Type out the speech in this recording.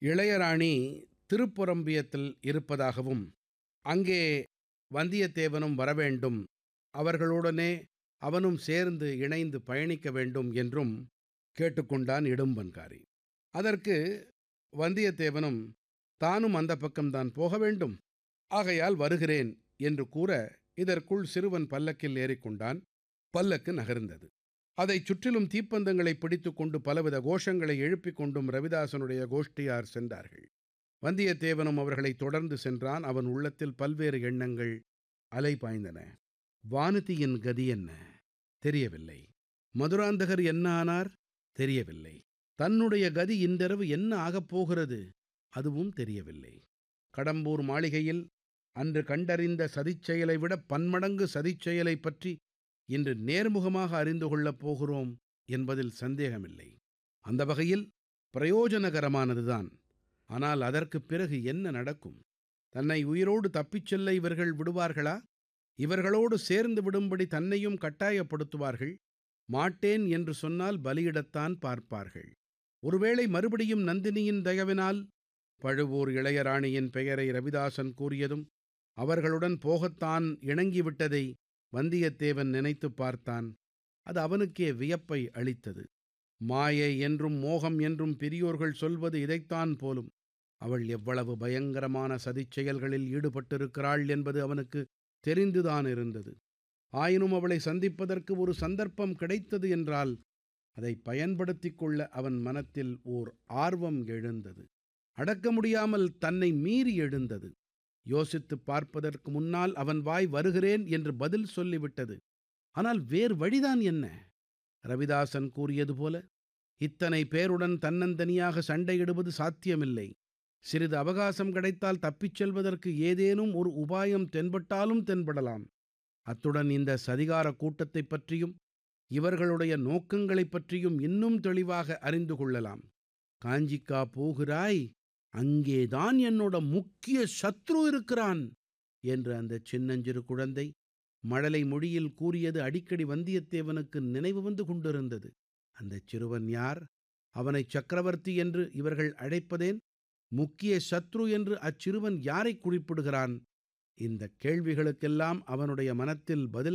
இளையராணி திருப்புரம்பியத்தில் இருப்பதாகவும் அங்கே வந்தியத்தேவனும் வரவேண்டும் அவர்களுடனே அவனும் சேர்ந்து இணைந்து பயணிக்க வேண்டும் என்றும் கேட்டுக்கொண்டான் இடும்பன்காரி அதற்கு வந்தியத்தேவனும் தானும் அந்த பக்கம்தான் போக வேண்டும் ஆகையால் வருகிறேன் என்று கூற இதற்குள் சிறுவன் பல்லக்கில் ஏறிக்கொண்டான் பல்லக்கு நகர்ந்தது அதைச் சுற்றிலும் தீப்பந்தங்களை பிடித்துக்கொண்டு பலவித கோஷங்களை எழுப்பிக் கொண்டும் ரவிதாசனுடைய கோஷ்டியார் சென்றார்கள் வந்தியத்தேவனும் அவர்களைத் தொடர்ந்து சென்றான் அவன் உள்ளத்தில் பல்வேறு எண்ணங்கள் அலைபாய்ந்தன வானதியின் கதி என்ன தெரியவில்லை மதுராந்தகர் என்ன ஆனார் தெரியவில்லை தன்னுடைய கதி இன்றிரவு என்ன ஆகப் போகிறது அதுவும் தெரியவில்லை கடம்பூர் மாளிகையில் அன்று கண்டறிந்த சதிச்செயலை விட பன்மடங்கு சதிச்செயலைப் பற்றி இன்று நேர்முகமாக அறிந்து கொள்ளப் போகிறோம் என்பதில் சந்தேகமில்லை அந்த வகையில் பிரயோஜனகரமானதுதான் ஆனால் அதற்குப் பிறகு என்ன நடக்கும் தன்னை உயிரோடு தப்பிச் செல்ல இவர்கள் விடுவார்களா இவர்களோடு சேர்ந்து விடும்படி தன்னையும் கட்டாயப்படுத்துவார்கள் மாட்டேன் என்று சொன்னால் பலியிடத்தான் பார்ப்பார்கள் ஒருவேளை மறுபடியும் நந்தினியின் தயவினால் பழுவூர் இளையராணியின் பெயரை ரவிதாசன் கூறியதும் அவர்களுடன் போகத்தான் இணங்கிவிட்டதை வந்தியத்தேவன் நினைத்துப் பார்த்தான் அது அவனுக்கே வியப்பை அளித்தது மாயை என்றும் மோகம் என்றும் பெரியோர்கள் சொல்வது இதைத்தான் போலும் அவள் எவ்வளவு பயங்கரமான சதிச்செயல்களில் ஈடுபட்டிருக்கிறாள் என்பது அவனுக்கு தெரிந்துதான் இருந்தது ஆயினும் அவளை சந்திப்பதற்கு ஒரு சந்தர்ப்பம் கிடைத்தது என்றால் அதை பயன்படுத்திக் கொள்ள அவன் மனத்தில் ஓர் ஆர்வம் எழுந்தது அடக்க முடியாமல் தன்னை மீறி எழுந்தது யோசித்துப் பார்ப்பதற்கு முன்னால் அவன் வாய் வருகிறேன் என்று பதில் சொல்லிவிட்டது ஆனால் வேறு வழிதான் என்ன ரவிதாசன் கூறியது போல இத்தனை பேருடன் தன்னந்தனியாக சண்டையிடுவது சாத்தியமில்லை சிறிது அவகாசம் கிடைத்தால் தப்பிச் செல்வதற்கு ஏதேனும் ஒரு உபாயம் தென்பட்டாலும் தென்படலாம் அத்துடன் இந்த சதிகார கூட்டத்தைப் பற்றியும் இவர்களுடைய நோக்கங்களைப் பற்றியும் இன்னும் தெளிவாக அறிந்து கொள்ளலாம் காஞ்சிக்கா போகிறாய் அங்கேதான் என்னோட முக்கிய சத்ரு இருக்கிறான் என்று அந்த சின்னஞ்சிறு குழந்தை மழலை மொழியில் கூறியது அடிக்கடி வந்தியத்தேவனுக்கு நினைவு வந்து கொண்டிருந்தது அந்தச் சிறுவன் யார் அவனை சக்கரவர்த்தி என்று இவர்கள் அழைப்பதேன் முக்கிய சத்ரு என்று அச்சிறுவன் யாரை குறிப்பிடுகிறான் இந்த கேள்விகளுக்கெல்லாம் அவனுடைய மனத்தில் பதில்